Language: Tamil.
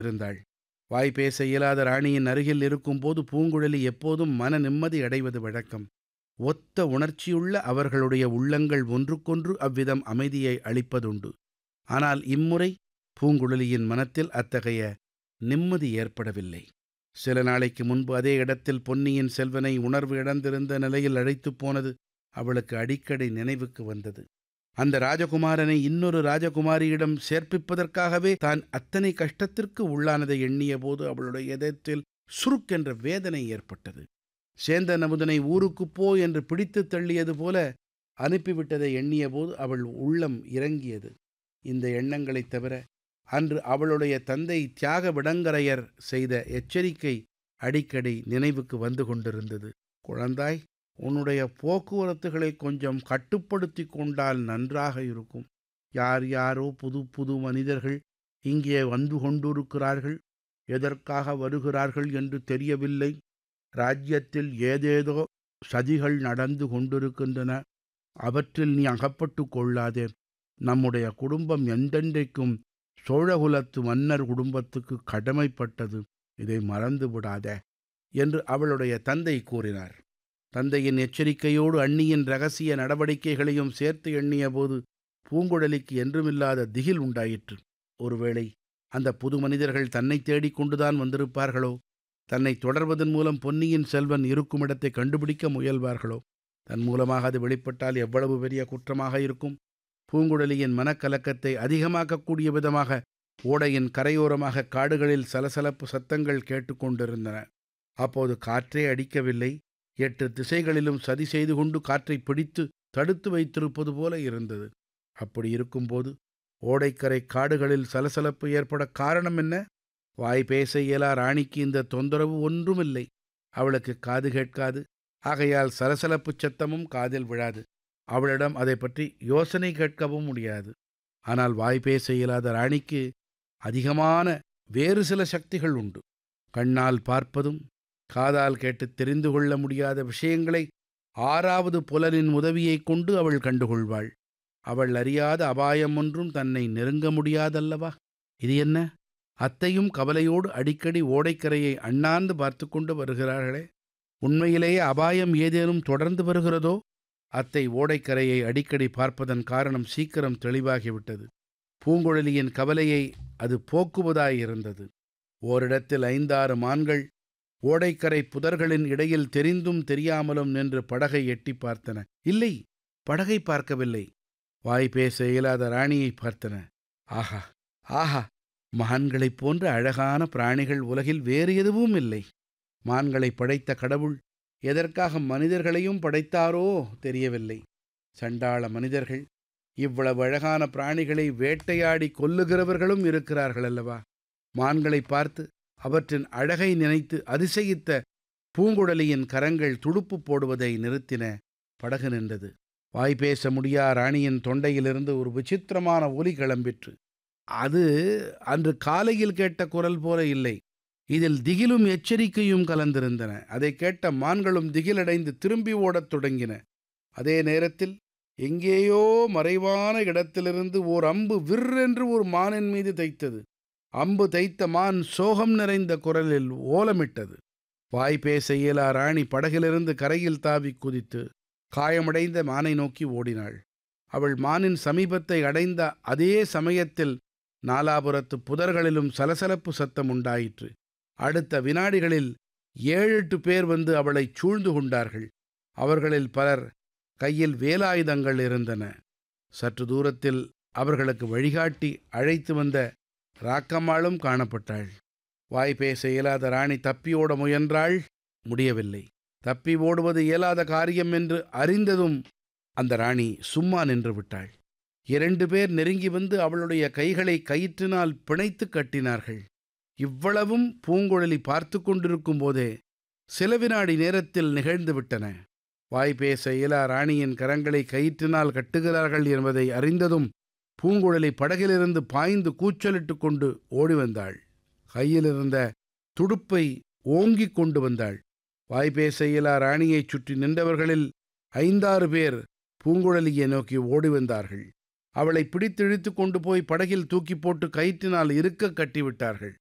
இருந்தாள் வாய் பேச இயலாத ராணியின் அருகில் இருக்கும்போது பூங்குழலி எப்போதும் மன நிம்மதி அடைவது வழக்கம் ஒத்த உணர்ச்சியுள்ள அவர்களுடைய உள்ளங்கள் ஒன்றுக்கொன்று அவ்விதம் அமைதியை அளிப்பதுண்டு ஆனால் இம்முறை பூங்குழலியின் மனத்தில் அத்தகைய நிம்மதி ஏற்படவில்லை சில நாளைக்கு முன்பு அதே இடத்தில் பொன்னியின் செல்வனை உணர்வு இழந்திருந்த நிலையில் அழைத்துப் போனது அவளுக்கு அடிக்கடி நினைவுக்கு வந்தது அந்த ராஜகுமாரனை இன்னொரு ராஜகுமாரியிடம் சேர்ப்பிப்பதற்காகவே தான் அத்தனை கஷ்டத்திற்கு உள்ளானதை எண்ணிய போது அவளுடைய இதயத்தில் சுருக்கென்ற வேதனை ஏற்பட்டது சேந்தன் அமுதனை ஊருக்குப் போ என்று பிடித்து தள்ளியது போல அனுப்பிவிட்டதை எண்ணிய போது அவள் உள்ளம் இறங்கியது இந்த எண்ணங்களைத் தவிர அன்று அவளுடைய தந்தை தியாக விடங்கரையர் செய்த எச்சரிக்கை அடிக்கடி நினைவுக்கு வந்து கொண்டிருந்தது குழந்தாய் உன்னுடைய போக்குவரத்துகளை கொஞ்சம் கட்டுப்படுத்தி கொண்டால் நன்றாக இருக்கும் யார் யாரோ புது புது மனிதர்கள் இங்கே வந்து கொண்டிருக்கிறார்கள் எதற்காக வருகிறார்கள் என்று தெரியவில்லை ராஜ்யத்தில் ஏதேதோ சதிகள் நடந்து கொண்டிருக்கின்றன அவற்றில் நீ அகப்பட்டு கொள்ளாதே நம்முடைய குடும்பம் எந்தெந்தைக்கும் சோழகுலத்து மன்னர் குடும்பத்துக்கு கடமைப்பட்டது இதை மறந்து விடாதே என்று அவளுடைய தந்தை கூறினார் தந்தையின் எச்சரிக்கையோடு அண்ணியின் ரகசிய நடவடிக்கைகளையும் சேர்த்து எண்ணிய போது பூங்குழலிக்கு என்றுமில்லாத திகில் உண்டாயிற்று ஒருவேளை அந்த புது மனிதர்கள் தன்னை தேடிக் கொண்டுதான் வந்திருப்பார்களோ தன்னை தொடர்வதன் மூலம் பொன்னியின் செல்வன் இருக்கும் இடத்தை கண்டுபிடிக்க முயல்வார்களோ தன் மூலமாக அது வெளிப்பட்டால் எவ்வளவு பெரிய குற்றமாக இருக்கும் பூங்குழலியின் மனக்கலக்கத்தை அதிகமாக்கக்கூடிய விதமாக ஓடையின் கரையோரமாக காடுகளில் சலசலப்பு சத்தங்கள் கேட்டுக்கொண்டிருந்தன அப்போது காற்றே அடிக்கவில்லை எட்டு திசைகளிலும் சதி செய்து கொண்டு காற்றை பிடித்து தடுத்து வைத்திருப்பது போல இருந்தது அப்படி இருக்கும்போது ஓடைக்கரை காடுகளில் சலசலப்பு ஏற்பட காரணம் என்ன வாய் பேச இயலா ராணிக்கு இந்த தொந்தரவு ஒன்றுமில்லை அவளுக்கு காது கேட்காது ஆகையால் சலசலப்புச் சத்தமும் காதில் விழாது அவளிடம் அதை பற்றி யோசனை கேட்கவும் முடியாது ஆனால் வாய் பேச இயலாத ராணிக்கு அதிகமான வேறு சில சக்திகள் உண்டு கண்ணால் பார்ப்பதும் காதால் கேட்டு தெரிந்து கொள்ள முடியாத விஷயங்களை ஆறாவது புலனின் உதவியைக் கொண்டு அவள் கண்டுகொள்வாள் அவள் அறியாத அபாயம் ஒன்றும் தன்னை நெருங்க முடியாதல்லவா இது என்ன அத்தையும் கவலையோடு அடிக்கடி ஓடைக்கரையை அண்ணாந்து பார்த்து கொண்டு வருகிறார்களே உண்மையிலேயே அபாயம் ஏதேனும் தொடர்ந்து வருகிறதோ அத்தை ஓடைக்கரையை அடிக்கடி பார்ப்பதன் காரணம் சீக்கிரம் தெளிவாகிவிட்டது பூங்குழலியின் கவலையை அது போக்குவதாயிருந்தது ஓரிடத்தில் ஐந்தாறு மான்கள் ஓடைக்கரை புதர்களின் இடையில் தெரிந்தும் தெரியாமலும் நின்று படகை எட்டி பார்த்தன இல்லை படகை பார்க்கவில்லை வாய் பேச இயலாத ராணியை பார்த்தன ஆஹா ஆஹா மான்களைப் போன்ற அழகான பிராணிகள் உலகில் வேறு எதுவும் இல்லை மான்களை படைத்த கடவுள் எதற்காக மனிதர்களையும் படைத்தாரோ தெரியவில்லை சண்டாள மனிதர்கள் இவ்வளவு அழகான பிராணிகளை வேட்டையாடி கொல்லுகிறவர்களும் இருக்கிறார்கள் அல்லவா மான்களை பார்த்து அவற்றின் அழகை நினைத்து அதிசயித்த பூங்குழலியின் கரங்கள் துடுப்பு போடுவதை நிறுத்தின படகு நின்றது வாய் பேச முடியா ராணியின் தொண்டையிலிருந்து ஒரு விசித்திரமான ஒலி கிளம்பிற்று அது அன்று காலையில் கேட்ட குரல் போல இல்லை இதில் திகிலும் எச்சரிக்கையும் கலந்திருந்தன அதை கேட்ட மான்களும் திகிலடைந்து திரும்பி ஓடத் தொடங்கின அதே நேரத்தில் எங்கேயோ மறைவான இடத்திலிருந்து ஓர் அம்பு விற்றென்று ஒரு மானின் மீது தைத்தது அம்பு தைத்த மான் சோகம் நிறைந்த குரலில் ஓலமிட்டது வாய் பேச இயலா ராணி படகிலிருந்து கரையில் தாவி குதித்து காயமடைந்த மானை நோக்கி ஓடினாள் அவள் மானின் சமீபத்தை அடைந்த அதே சமயத்தில் நாலாபுரத்து புதர்களிலும் சலசலப்பு சத்தம் உண்டாயிற்று அடுத்த வினாடிகளில் ஏழெட்டு பேர் வந்து அவளை சூழ்ந்து கொண்டார்கள் அவர்களில் பலர் கையில் வேலாயுதங்கள் இருந்தன சற்று தூரத்தில் அவர்களுக்கு வழிகாட்டி அழைத்து வந்த ராக்கம்மாளும் காணப்பட்டாள் வாய் பேச இயலாத ராணி தப்பியோட முயன்றாள் முடியவில்லை தப்பி ஓடுவது இயலாத காரியம் என்று அறிந்ததும் அந்த ராணி சும்மா நின்று விட்டாள் இரண்டு பேர் நெருங்கி வந்து அவளுடைய கைகளை கயிற்றினால் பிணைத்து கட்டினார்கள் இவ்வளவும் பூங்குழலி பார்த்து கொண்டிருக்கும் போதே சில வினாடி நேரத்தில் நிகழ்ந்து விட்டன வாய் பேச இயலா ராணியின் கரங்களை கயிற்றினால் கட்டுகிறார்கள் என்பதை அறிந்ததும் பூங்குழலி படகிலிருந்து பாய்ந்து கூச்சலிட்டு கொண்டு ஓடி வந்தாள் கையிலிருந்த துடுப்பை ஓங்கிக் கொண்டு வந்தாள் வாய் பேச இயலா ராணியைச் சுற்றி நின்றவர்களில் ஐந்தாறு பேர் பூங்குழலியை நோக்கி ஓடி வந்தார்கள் அவளை பிடித்து இழுத்து கொண்டு போய் படகில் தூக்கி போட்டு கயிற்றினால் இருக்க கட்டிவிட்டார்கள்